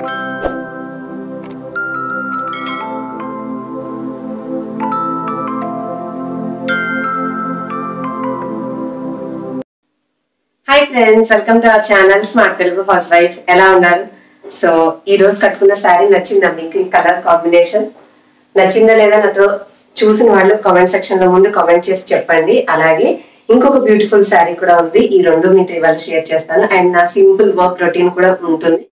hi friends welcome to our channel smart Telugu housewife ఎలా ఉన్నారు so ఈ రోజు కట్టుకున్న శారీ నచ్చిందా మీకు ఈ కలర్ కాంబినేషన్ నచ్చిందా లేదా నాతో చూసిన వాళ్ళు కామెంట్ సెక్షన్ లో ముందు కామెంట్ చేసి చెప్పండి అలాగే ఇంకొక బ్యూటిఫుల్ శారీ కూడా ఉంది ఈ రెండు మీతో ఇవాళ షేర్ చేస్తాను అండ్ నా సింపుల్ వర్క్ రొటీన్ కూడా ఉంటుంది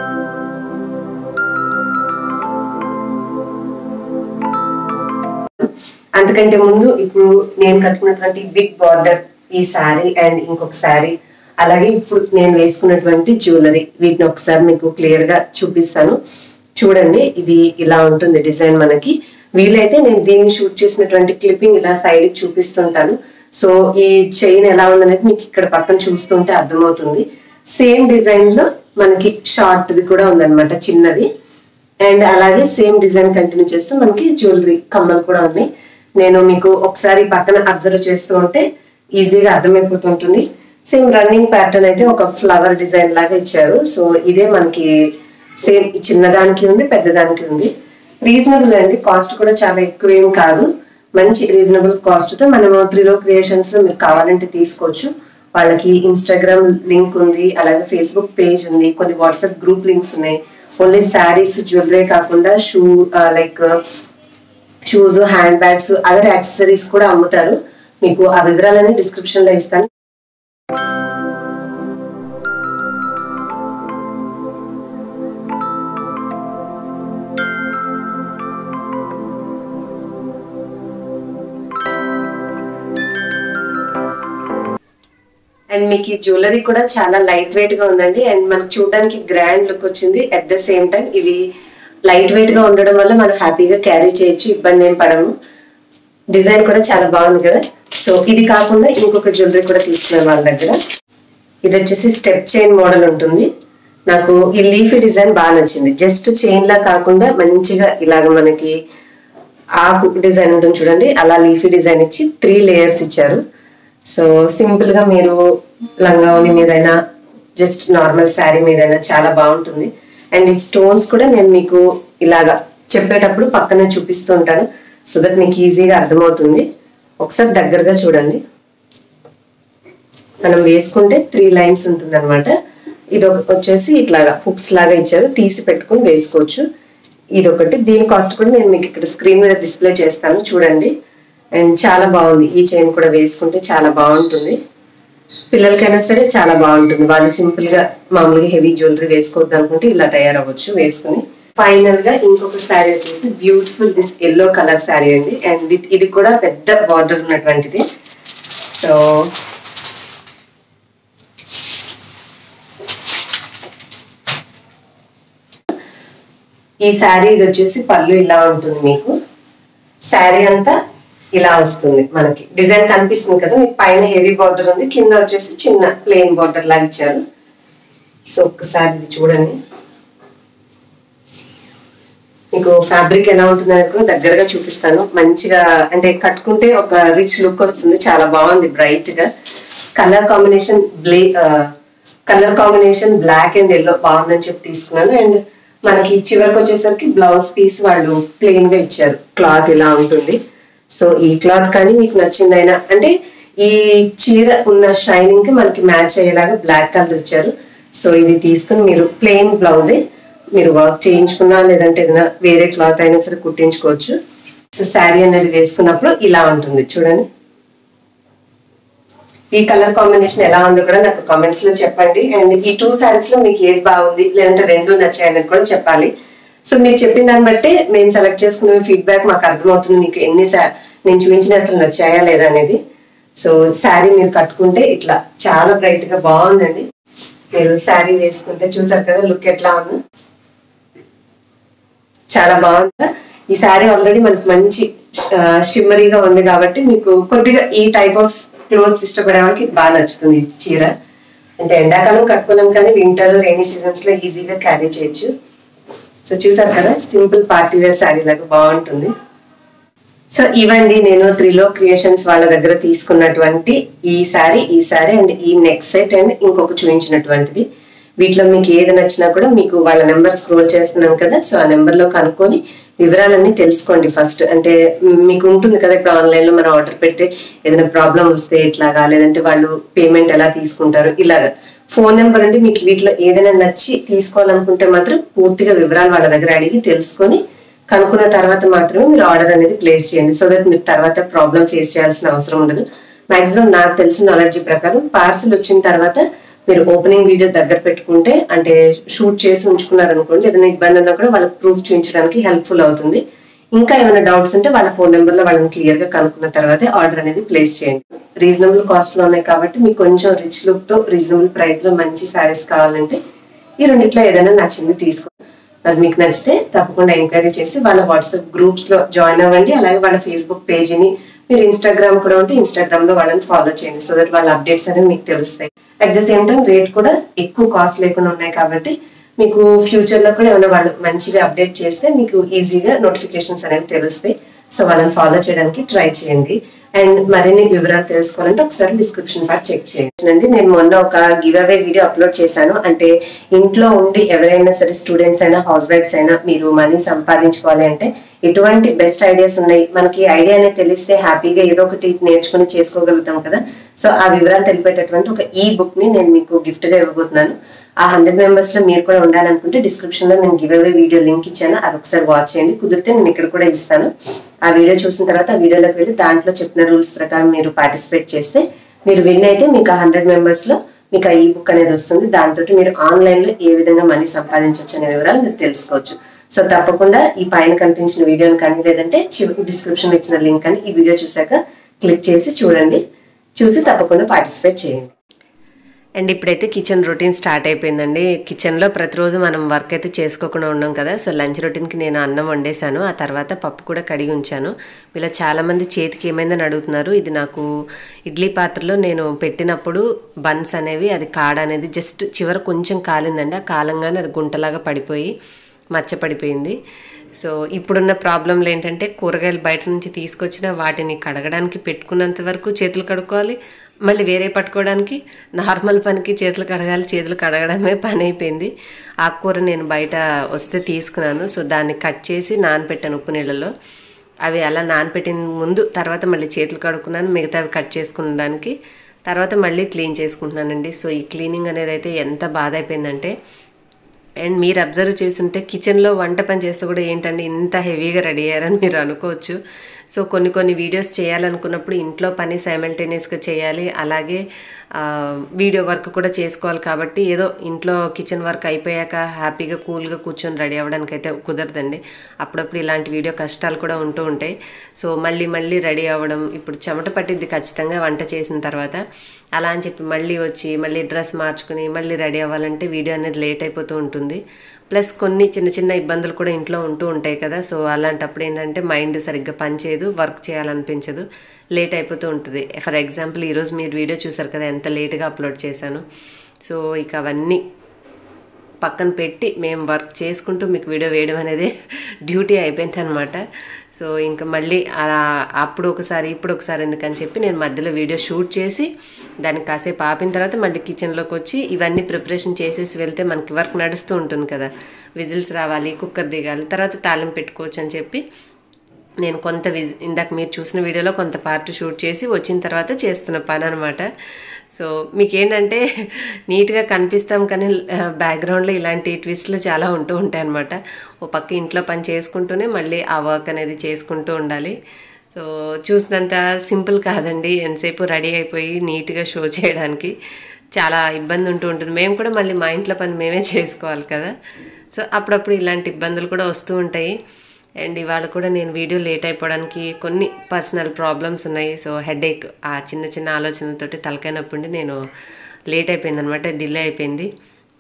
అంతకంటే ముందు ఇప్పుడు నేను కట్టుకున్నటువంటి బిగ్ బార్డర్ ఈ శారీ అండ్ ఇంకొక శారీ అలాగే ఇప్పుడు నేను వేసుకున్నటువంటి జ్యువెలరీ వీటిని ఒకసారి మీకు క్లియర్ గా చూపిస్తాను చూడండి ఇది ఇలా ఉంటుంది డిజైన్ మనకి వీలైతే నేను దీన్ని షూట్ చేసినటువంటి క్లిప్పింగ్ ఇలా సైడ్ చూపిస్తుంటాను సో ఈ చైన్ ఎలా ఉందనేది మీకు ఇక్కడ పక్కన చూస్తుంటే అర్థమవుతుంది సేమ్ డిజైన్ లో మనకి షార్ట్ ది కూడా ఉందన్నమాట చిన్నది అండ్ అలాగే సేమ్ డిజైన్ కంటిన్యూ చేస్తూ మనకి జ్యువెలరీ కమ్మలు కూడా ఉన్నాయి నేను మీకు ఒకసారి పక్కన అబ్జర్వ్ చేస్తూ ఉంటే ఈజీగా అర్థమైపోతుంటుంది సేమ్ రన్నింగ్ ప్యాటర్న్ అయితే ఒక ఫ్లవర్ డిజైన్ లాగా ఇచ్చారు సో ఇదే మనకి సేమ్ చిన్నదానికి ఉంది పెద్దదానికి ఉంది రీజనబుల్ అండి కాస్ట్ కూడా చాలా ఎక్కువ ఏం కాదు మంచి రీజనబుల్ కాస్ట్ తో మనము త్రిలో క్రియేషన్స్ లో మీకు కావాలంటే తీసుకోవచ్చు వాళ్ళకి ఇన్స్టాగ్రామ్ లింక్ ఉంది అలాగే ఫేస్బుక్ పేజ్ ఉంది కొన్ని వాట్సాప్ గ్రూప్ లింక్స్ ఉన్నాయి ఓన్లీ శారీస్ జ్యువెలరీ కాకుండా shoe like shoes hand bags other accessories కూడా అమ్ముతారు మీకు ఆ వివరాలన్నీ డిస్క్రిప్షన్ లో ఇస్తాను అండ్ మీకు ఈ జ్యువెలరీ కూడా చాలా లైట్ వెయిట్ గా ఉందండి అండ్ మనకు చూడడానికి గ్రాండ్ లుక్ వచ్చింది అట్ ద సేమ్ టైం ఇవి లైట్ వెయిట్ గా ఉండడం వల్ల మనం హ్యాపీగా క్యారీ చేయొచ్చు ఇబ్బంది ఏం పడము డిజైన్ కూడా చాలా బాగుంది కదా సో ఇది కాకుండా ఇంకొక జ్యువెలరీ కూడా తీసుకున్నాను వాళ్ళ దగ్గర ఇది వచ్చేసి స్టెప్ చైన్ మోడల్ ఉంటుంది నాకు ఈ లీఫీ డిజైన్ బాగా నచ్చింది జస్ట్ చైన్ లా కాకుండా మంచిగా ఇలాగ మనకి ఆకు డిజైన్ ఉంటుంది చూడండి అలా లీఫీ డిజైన్ ఇచ్చి త్రీ లేయర్స్ ఇచ్చారు సో సింపుల్ గా మీరు లంగావని మీదైనా జస్ట్ నార్మల్ శారీ మీదైనా చాలా బాగుంటుంది అండ్ ఈ స్టోన్స్ కూడా నేను మీకు ఇలాగా చెప్పేటప్పుడు పక్కనే చూపిస్తూ ఉంటాను సో దట్ మీకు ఈజీగా అర్థమవుతుంది ఒకసారి దగ్గరగా చూడండి మనం వేసుకుంటే త్రీ లైన్స్ ఉంటుంది అనమాట ఇది వచ్చేసి ఇట్లాగా హుక్స్ లాగా ఇచ్చారు తీసి పెట్టుకొని వేసుకోవచ్చు ఇది ఒకటి దీని కాస్ట్ కూడా నేను మీకు ఇక్కడ స్క్రీన్ మీద డిస్ప్లే చేస్తాను చూడండి అండ్ చాలా బాగుంది ఈ చైన్ కూడా వేసుకుంటే చాలా బాగుంటుంది పిల్లలకైనా సరే చాలా బాగుంటుంది వాళ్ళు సింపుల్ గా మామూలుగా హెవీ జ్యువెలరీ వేసుకోవద్దు అనుకుంటే ఇలా తయారవ్వచ్చు వేసుకుని ఫైనల్ గా ఇంకొక శారీ వచ్చేసి beautiful this yellow colour sari అండి అండ్ ఇది కూడా పెద్ద బార్డర్ ఉన్నటువంటిది సో ఈ శారీ ఇది వచ్చేసి పళ్ళు ఇలా ఉంటుంది మీకు శారీ అంతా ఇలా వస్తుంది మనకి డిజైన్ కనిపిస్తుంది కదా మీకు పైన హెవీ బార్డర్ ఉంది కింద వచ్చేసి చిన్న ప్లెయిన్ బార్డర్ లాగా ఇచ్చారు సో ఒక్కసారి ఇది చూడండి మీకు ఫ్యాబ్రిక్ ఎలా ఉంటుంది అనేది కూడా దగ్గరగా చూపిస్తాను మంచిగా అంటే కట్టుకుంటే ఒక రిచ్ లుక్ వస్తుంది చాలా బాగుంది బ్రైట్ గా కలర్ కాంబినేషన్ బ్లే colour combination black and yellow బాగుందని చెప్పి తీసుకున్నాను అండ్ మనకి చివరికి వచ్చేసరికి బ్లౌజ్ పీస్ వాళ్ళు ప్లెయిన్ గా ఇచ్చారు క్లాత్ ఇలా ఉంటుంది సో ఈ క్లాత్ కానీ మీకు నచ్చిందైనా అంటే ఈ చీర ఉన్న షైనింగ్ కి మనకి మ్యాచ్ అయ్యేలాగా బ్లాక్ కలర్ ఇచ్చారు సో ఇది తీసుకుని మీరు ప్లెయిన్ బ్లౌజే మీరు వర్క్ చేయించుకున్నా లేదంటే ఏదైనా వేరే క్లాత్ అయినా సరే కుట్టించుకోవచ్చు సో శారీ అనేది వేసుకున్నప్పుడు ఇలా ఉంటుంది చూడండి ఈ కలర్ కాంబినేషన్ ఎలా ఉందో కూడా నాకు కామెంట్స్ లో చెప్పండి అండ్ ఈ టూ శారీస్ లో మీకు ఏది బాగుంది లేదంటే రెండు నచ్చాయి అనేది కూడా చెప్పాలి సో మీరు చెప్పిన దాన్ని బట్టి మేము సెలెక్ట్ చేసుకునే ఫీడ్బ్యాక్ మాకు అర్థమవుతుంది మీకు ఎన్ని నేను చూపించిన అసలు నచ్చాయా లేదా అనేది సో శారీ మీరు కట్టుకుంటే ఇట్లా చాలా బ్రైట్ గా బాగుందండి మీరు శారీ వేసుకుంటే చూసారు కదా లుక్ ఎట్లా ఉంది చాలా బాగుంది ఈ శారీ ఆల్రెడీ మనకి మంచి షిమ్మరీగా ఉంది కాబట్టి మీకు కొద్దిగా ఈ టైప్ ఆఫ్ క్లోత్స్ ఇష్టపడే వాళ్ళకి ఇది బాగా నచ్చుతుంది ఈ చీర అంటే ఎండాకాలం కట్టుకున్నాం కానీ వింటర్ రైనీ సీజన్స్ లో ఈజీగా క్యారీ చేయొచ్చు సో చూసారు కదా సింపుల్ పార్టీ వేర్ శారీ లాగా బాగుంటుంది సో ఇవండి నేను త్రిలో క్రియేషన్స్ వాళ్ళ దగ్గర తీసుకున్నటువంటి ఈ శారీ ఈ శారీ అండ్ ఈ నెక్ సెట్ అండ్ ఇంకొక చూపించినటువంటిది వీటిలో మీకు ఏది నచ్చినా కూడా మీకు వాళ్ళ నెంబర్ స్క్రోల్ చేస్తున్నాను కదా సో ఆ నెంబర్ లో కనుక్కొని వివరాలన్నీ తెలుసుకోండి ఫస్ట్ అంటే మీకు ఉంటుంది కదా ఇప్పుడు ఆన్లైన్ లో మనం ఆర్డర్ పెడితే ఏదైనా ప్రాబ్లం వస్తే ఇట్లాగా లేదంటే వాళ్ళు పేమెంట్ ఎలా తీసుకుంటారు ఇలాగా ఫోన్ నెంబర్ అంటే మీకు వీటిలో ఏదైనా నచ్చి తీసుకోవాలనుకుంటే మాత్రం పూర్తిగా వివరాలు వాళ్ళ దగ్గర అడిగి తెలుసుకొని కనుక్కున్న తర్వాత మాత్రమే మీరు ఆర్డర్ అనేది ప్లేస్ చేయండి సో దట్ మీరు తర్వాత ప్రాబ్లం ఫేస్ చేయాల్సిన అవసరం ఉండదు మాక్సిమం నాకు తెలిసిన నాలెడ్జ్ ప్రకారం పార్సిల్ వచ్చిన తర్వాత మీరు ఓపెనింగ్ వీడియో దగ్గర పెట్టుకుంటే అంటే షూట్ చేసి ఉంచుకున్నారనుకోండి ఏదైనా ఇబ్బంది ఉన్నా కూడా వాళ్ళకి ప్రూఫ్ చూపించడానికి హెల్ప్ఫుల్ అవుతుంది ఇంకా ఏమైనా డౌట్స్ ఉంటే వాళ్ళ ఫోన్ నెంబర్ లో వాళ్ళని క్లియర్ గా కనుక్కున్న తర్వాతే ఆర్డర్ అనేది ప్లేస్ చేయండి రీజనబుల్ కాస్ట్ లో ఉన్నాయి కాబట్టి మీకు కొంచెం రిచ్ లుక్ తో రీజనబుల్ ప్రైస్ లో మంచి శారీస్ కావాలంటే ఈ రెండిట్లో ఏదైనా నచ్చింది తీసుకో మరి మీకు నచ్చితే తప్పకుండా ఎంక్వైరీ చేసి వాళ్ళ వాట్సాప్ గ్రూప్స్ లో జాయిన్ అవ్వండి అలాగే వాళ్ళ ఫేస్బుక్ పేజీని మీరు ఇన్స్టాగ్రామ్ కూడా ఉంటే ఇన్స్టాగ్రామ్ లో వాళ్ళని ఫాలో చేయండి సో దట్ వాళ్ళ అప్డేట్స్ అనేవి మీకు తెలుస్తాయి at the same time rate కూడా ఎక్కువ కాస్ట్ లేకుండా ఉన్నాయి కాబట్టి మీకు ఫ్యూచర్ లో కూడా ఏమైనా వాళ్ళు మంచిగా అప్డేట్ చేస్తే మీకు ఈజీగా నోటిఫికేషన్స్ అనేవి తెలుస్తాయి సో వాళ్ళని ఫాలో చేయడానికి ట్రై చేయండి అండ్ మరిన్ని వివరాలు తెలుసుకోవాలంటే ఒకసారి డిస్క్రిప్షన్ పార్ట్ చెక్ చేయండి నేను మొన్న ఒక గివ్ అవే వీడియో అప్లోడ్ చేశాను అంటే ఇంట్లో ఉండి ఎవరైనా సరే స్టూడెంట్స్ అయినా హౌస్ వైఫ్స్ అయినా మీరు మనీ సంపాదించుకోవాలి అంటే ఎటువంటి బెస్ట్ ఐడియాస్ ఉన్నాయి మనకి ఐడియా అనేది తెలిస్తే హ్యాపీగా ఏదో ఒకటి నేర్చుకుని చేసుకోగలుగుతాం కదా సో ఆ వివరాలు తెలిపేటటువంటి ఒక ఈ బుక్ ని నేను మీకు గిఫ్ట్ గా ఇవ్వబోతున్నాను ఆ హండ్రెడ్ మెంబర్స్ లో మీరు కూడా ఉండాలనుకుంటే డిస్క్రిప్షన్ లో నేను గివ్ అవే వీడియో లింక్ ఇచ్చాను అది ఒకసారి వాచ్ చేయండి కుదిరితే నేను ఇక్కడ కూడా ఇస్తాను ఆ వీడియో చూసిన తర్వాత ఆ వీడియోలోకి వెళ్ళి దాంట్లో చెప్పిన రూల్స్ ప్రకారం మీరు పార్టిసిపేట్ చేస్తే మీరు విన్ అయితే మీకు ఆ హండ్రెడ్ మెంబర్స్ లో మీకు ఆ ఈ బుక్ అనేది వస్తుంది దాంతో మీరు ఆన్లైన్ లో ఏ విధంగా మనీ సంపాదించవచ్చు అనే వివరాలు మీరు తెలుసుకోవచ్చు సో తప్పకుండా ఈ పైన కనిపించిన వీడియోని కానీ లేదంటే డిస్క్రిప్షన్ ఇచ్చిన లింక్ అని ఈ వీడియో చూసాక క్లిక్ చేసి చూడండి చూసి తప్పకుండా పార్టిసిపేట్ చేయండి అండ్ ఇప్పుడైతే కిచెన్ రొటీన్ స్టార్ట్ అయిపోయిందండి కిచెన్లో ప్రతిరోజు మనం వర్క్ అయితే చేసుకోకుండా ఉన్నాం కదా సో లంచ్ రొటీన్కి నేను అన్నం వండేశాను ఆ తర్వాత పప్పు కూడా కడిగి ఉంచాను ఇలా చాలామంది చేతికి ఏమైందని అడుగుతున్నారు ఇది నాకు ఇడ్లీ పాత్రలో నేను పెట్టినప్పుడు బన్స్ అనేవి అది కాడ అనేది జస్ట్ చివర కొంచెం కాలిందండి ఆ కాలంగానే అది గుంటలాగా పడిపోయి మచ్చ పడిపోయింది సో ఇప్పుడున్న ప్రాబ్లంలు ఏంటంటే కూరగాయలు బయట నుంచి తీసుకొచ్చిన వాటిని కడగడానికి పెట్టుకున్నంత వరకు చేతులు కడుక్కోవాలి మళ్ళీ వేరే పట్టుకోవడానికి నార్మల్ పనికి చేతులు కడగాలి చేతులు కడగడమే పని అయిపోయింది ఆకుకూర నేను బయట వస్తే తీసుకున్నాను సో దాన్ని కట్ చేసి నానపెట్టాను ఉప్పు నీళ్ళలో అవి అలా నానపెట్టిన ముందు తర్వాత మళ్ళీ చేతులు కడుక్కున్నాను మిగతావి కట్ చేసుకున్న దానికి తర్వాత మళ్ళీ క్లీన్ చేసుకుంటున్నానండి సో ఈ క్లీనింగ్ అనేది అయితే ఎంత బాధ అయిపోయిందంటే అండ్ మీరు అబ్జర్వ్ చేస్తుంటే కిచెన్లో వంట పని చేస్తే కూడా ఏంటండి ఇంత హెవీగా రెడీ అయ్యారని మీరు అనుకోవచ్చు సో కొన్ని కొన్ని వీడియోస్ చేయాలనుకున్నప్పుడు ఇంట్లో పని సైమల్టేనియస్గా చేయాలి అలాగే వీడియో వర్క్ కూడా చేసుకోవాలి కాబట్టి ఏదో ఇంట్లో కిచెన్ వర్క్ అయిపోయాక హ్యాపీగా కూల్గా కూర్చొని రెడీ అవ్వడానికి అయితే కుదరదండి అప్పుడప్పుడు ఇలాంటి వీడియో కష్టాలు కూడా ఉంటూ ఉంటాయి సో మళ్ళీ మళ్ళీ రెడీ అవ్వడం ఇప్పుడు చెమట పట్టిద్ది ఖచ్చితంగా వంట చేసిన తర్వాత అలా అని చెప్పి మళ్ళీ వచ్చి మళ్ళీ డ్రెస్ మార్చుకుని మళ్ళీ రెడీ అవ్వాలంటే వీడియో అనేది లేట్ అయిపోతూ ఉంటుంది ప్లస్ కొన్ని చిన్న చిన్న ఇబ్బందులు కూడా ఇంట్లో ఉంటూ ఉంటాయి కదా సో అలాంటప్పుడు ఏంటంటే మైండ్ సరిగ్గా పనిచేయదు వర్క్ చేయాలనిపించదు లేట్ అయిపోతూ ఉంటుంది ఫర్ ఎగ్జాంపుల్ ఈరోజు మీరు వీడియో చూసారు కదా ఎంత లేట్గా అప్లోడ్ చేశాను సో ఇక అవన్నీ పక్కన పెట్టి మేము వర్క్ చేసుకుంటూ మీకు వీడియో వేయడం అనేది డ్యూటీ అయిపోయింది అనమాట సో ఇంకా మళ్ళీ అలా అప్పుడు ఒకసారి ఇప్పుడు ఒకసారి ఎందుకని చెప్పి నేను మధ్యలో వీడియో షూట్ చేసి దానికి కాసేపు ఆపిన తర్వాత మళ్ళీ కిచెన్లోకి వచ్చి ఇవన్నీ ప్రిపరేషన్ చేసేసి వెళ్తే మనకి వర్క్ నడుస్తూ ఉంటుంది కదా విజిల్స్ రావాలి కుక్కర్ దిగాలి తర్వాత తాళం పెట్టుకోవచ్చు అని చెప్పి నేను కొంత విజ్ ఇందాక మీరు చూసిన వీడియోలో కొంత పార్ట్ షూట్ చేసి వచ్చిన తర్వాత చేస్తున్న పని అనమాట సో మీకు ఏంటంటే నీట్గా కనిపిస్తాం కానీ బ్యాక్గ్రౌండ్లో ఇలాంటి ట్విస్ట్లు చాలా ఉంటూ ఉంటాయి అనమాట ఓ పక్క ఇంట్లో పని చేసుకుంటూనే మళ్ళీ ఆ వర్క్ అనేది చేసుకుంటూ ఉండాలి సో చూసినంత సింపుల్ కాదండి ఎంతసేపు రెడీ అయిపోయి నీట్గా షో చేయడానికి చాలా ఇబ్బంది ఉంటూ ఉంటుంది మేము కూడా మళ్ళీ మా ఇంట్లో పని మేమే చేసుకోవాలి కదా సో అప్పుడప్పుడు ఇలాంటి ఇబ్బందులు కూడా వస్తూ ఉంటాయి అండ్ ఇవాళ కూడా నేను వీడియో లేట్ అయిపోవడానికి కొన్ని పర్సనల్ ప్రాబ్లమ్స్ ఉన్నాయి సో హెడేక్ ఆ చిన్న చిన్న ఆలోచనలతోటి తలకాయ నొప్పి నేను లేట్ అయిపోయింది అనమాట డిలే అయిపోయింది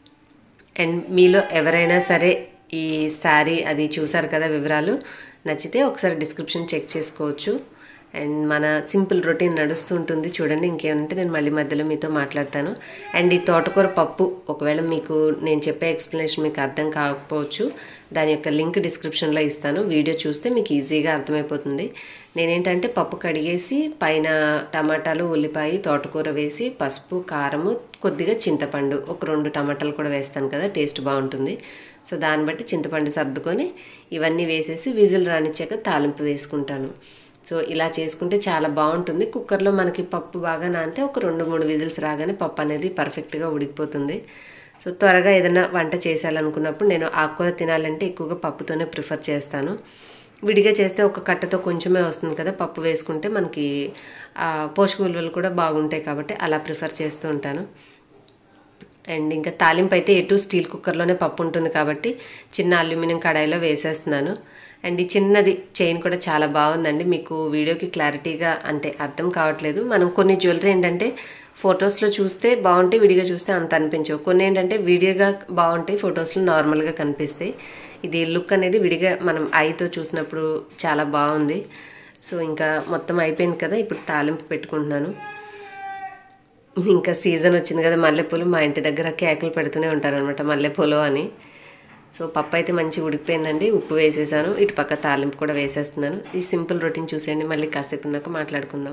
అండ్ మీలో ఎవరైనా సరే ఈ శారీ అది చూసారు కదా వివరాలు నచ్చితే ఒకసారి డిస్క్రిప్షన్ చెక్ చేసుకోవచ్చు అండ్ మన సింపుల్ రొటీన్ నడుస్తూ ఉంటుంది చూడండి ఇంకేమంటే నేను మళ్ళీ మధ్యలో మీతో మాట్లాడతాను అండ్ ఈ తోటకూర పప్పు ఒకవేళ మీకు నేను చెప్పే ఎక్స్ప్లెనేషన్ మీకు అర్థం కాకపోవచ్చు దాని యొక్క లింక్ డిస్క్రిప్షన్లో ఇస్తాను వీడియో చూస్తే మీకు ఈజీగా అర్థమైపోతుంది నేనేంటంటే పప్పు కడిగేసి పైన టమాటాలు ఉల్లిపాయ తోటకూర వేసి పసుపు కారము కొద్దిగా చింతపండు ఒక రెండు టమాటాలు కూడా వేస్తాను కదా టేస్ట్ బాగుంటుంది సో దాన్ని బట్టి చింతపండు సర్దుకొని ఇవన్నీ వేసేసి విజిల్ రానిచ్చాక తాలింపు వేసుకుంటాను సో ఇలా చేసుకుంటే చాలా బాగుంటుంది కుక్కర్లో మనకి పప్పు బాగా నానితే ఒక రెండు మూడు విజిల్స్ రాగానే పప్పు అనేది పర్ఫెక్ట్గా ఉడికిపోతుంది సో త్వరగా ఏదైనా వంట చేసేయాలనుకున్నప్పుడు నేను ఆకుకూర తినాలంటే ఎక్కువగా పప్పుతోనే ప్రిఫర్ చేస్తాను విడిగా చేస్తే ఒక కట్టతో కొంచెమే వస్తుంది కదా పప్పు వేసుకుంటే మనకి పోషక విలువలు కూడా బాగుంటాయి కాబట్టి అలా ప్రిఫర్ చేస్తూ ఉంటాను అండ్ ఇంకా తాలింపు అయితే ఎటు స్టీల్ కుక్కర్లోనే పప్పు ఉంటుంది కాబట్టి చిన్న అల్యూమినియం కడాయిలో వేసేస్తున్నాను అండ్ ఈ చిన్నది చైన్ కూడా చాలా బాగుందండి మీకు వీడియోకి క్లారిటీగా అంటే అర్థం కావట్లేదు మనం కొన్ని జ్యువెలరీ ఏంటంటే ఫొటోస్లో చూస్తే బాగుంటాయి విడిగా చూస్తే అంత అనిపించవు కొన్ని ఏంటంటే వీడియోగా బాగుంటాయి ఫొటోస్లో నార్మల్గా కనిపిస్తాయి ఇది లుక్ అనేది విడిగా మనం ఐతో చూసినప్పుడు చాలా బాగుంది సో ఇంకా మొత్తం అయిపోయింది కదా ఇప్పుడు తాలింపు పెట్టుకుంటున్నాను ఇంకా సీజన్ వచ్చింది కదా మల్లెపూలు మా ఇంటి దగ్గర కేకలు పెడుతూనే ఉంటారనమాట మల్లెపూలు అని సో పప్పు అయితే మంచి ఉడికిపోయిందండి ఉప్పు వేసేసాను ఇటు పక్క తాలింపు కూడా వేసేస్తున్నాను ఈ సింపుల్ రొటీన్ చూసేయండి మళ్ళీ కాసేపు ఉన్నాక మాట్లాడుకుందాం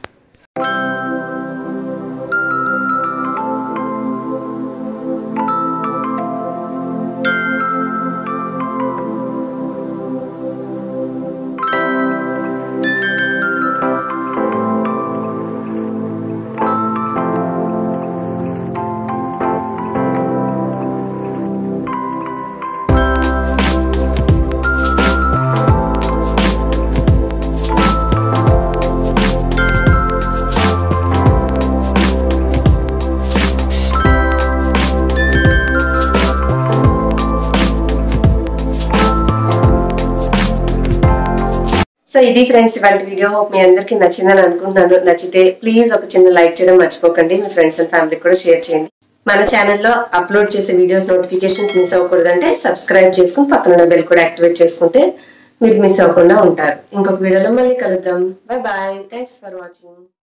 సో ఇది ఫ్రెండ్స్ ఇవాళ వీడియో మీ అందరికీ నచ్చిందని అనుకుంటున్నాను నచ్చితే ప్లీజ్ ఒక చిన్న లైక్ చేయడం మర్చిపోకండి మీ ఫ్రెండ్స్ అండ్ ఫ్యామిలీకి కూడా షేర్ చేయండి మన ఛానల్లో అప్లోడ్ చేసే వీడియోస్ నోటిఫికేషన్స్ మిస్ అవ్వకూడదంటే సబ్స్క్రైబ్ చేసుకుని పక్కన బెల్ కూడా యాక్టివేట్ చేసుకుంటే మీరు మిస్ అవ్వకుండా ఉంటారు ఇంకొక వీడియోలో మళ్ళీ కలుద్దాం bye bye thanks for watching